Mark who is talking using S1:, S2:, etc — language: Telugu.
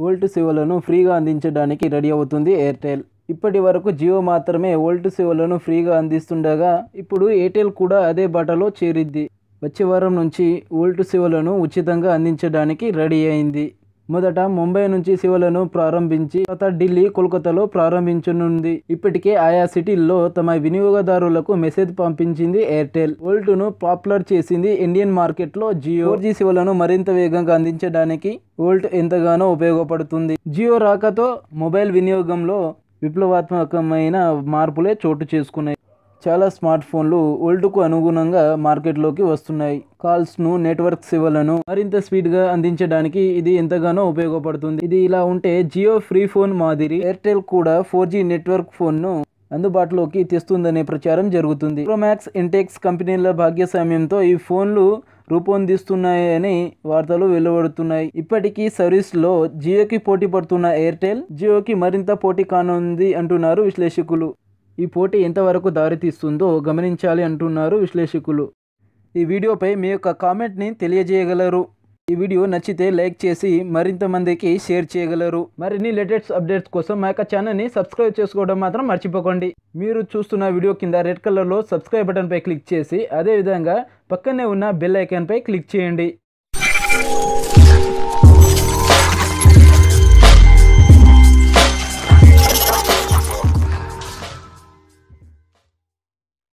S1: వోల్ట్ సేవలను ఫ్రీగా అందించడానికి రెడీ అవుతుంది ఎయిర్టెల్ ఇప్పటి వరకు జియో మాత్రమే వోల్ట్ సేవలను ఫ్రీగా అందిస్తుండగా ఇప్పుడు ఎయిర్టెల్ కూడా అదే బాటలో చేరిద్ది వచ్చే వారం నుంచి వోల్ట్ సేవలను ఉచితంగా అందించడానికి రెడీ అయింది మొదట ముంబై నుంచి సేవలను ప్రారంభించి తర్వాత ఢిల్లీ కోల్కతాలో ప్రారంభించనుంది ఇప్పటికే ఆయా సిటీల్లో తమ వినియోగదారులకు మెసేజ్ పంపించింది ఎయిర్టెల్ వోల్ట్ను పాపులర్ చేసింది ఇండియన్ మార్కెట్లో జియో ఫోర్ జీ సేవలను మరింత వేగంగా అందించడానికి వోల్ట్ ఎంతగానో ఉపయోగపడుతుంది జియో రాకతో మొబైల్ వినియోగంలో విప్లవాత్మకమైన మార్పులే చోటు చేసుకున్నాయి చాలా స్మార్ట్ ఫోన్లు ఓల్డ్కు అనుగుణంగా మార్కెట్లోకి వస్తున్నాయి కాల్స్ను నెట్వర్క్ సేవలను మరింత స్పీడ్గా అందించడానికి ఇది ఎంతగానో ఉపయోగపడుతుంది ఇది ఇలా ఉంటే జియో ఫ్రీ ఫోన్ మాదిరి ఎయిర్టెల్ కూడా ఫోర్ జీ నెట్వర్క్ ఫోన్ను అందుబాటులోకి తెస్తుందనే ప్రచారం జరుగుతుంది ప్రోమాక్స్ ఇంటెక్స్ కంపెనీల భాగ్యస్వామ్యంతో ఈ ఫోన్లు రూపొందిస్తున్నాయని వార్తలు వెలువడుతున్నాయి ఇప్పటికీ సర్వీస్లో జియోకి పోటీ పడుతున్న ఎయిర్టెల్ జియోకి మరింత పోటీ కానుంది అంటున్నారు విశ్లేషకులు ఈ పోటీ ఎంతవరకు దారితీస్తుందో గమనించాలి అంటున్నారు విశ్లేషకులు ఈ వీడియోపై మీ యొక్క కామెంట్ని తెలియజేయగలరు ఈ వీడియో నచ్చితే లైక్ చేసి మరింత మందికి షేర్ చేయగలరు మరిన్ని లేటెస్ట్ అప్డేట్స్ కోసం మా యొక్క ఛానల్ని సబ్స్క్రైబ్ చేసుకోవడం మాత్రం మర్చిపోకండి మీరు చూస్తున్న వీడియో కింద రెడ్ కలర్లో సబ్స్క్రైబ్ బటన్పై క్లిక్ చేసి అదేవిధంగా పక్కనే ఉన్న బెల్ ఐకాన్పై క్లిక్ చేయండి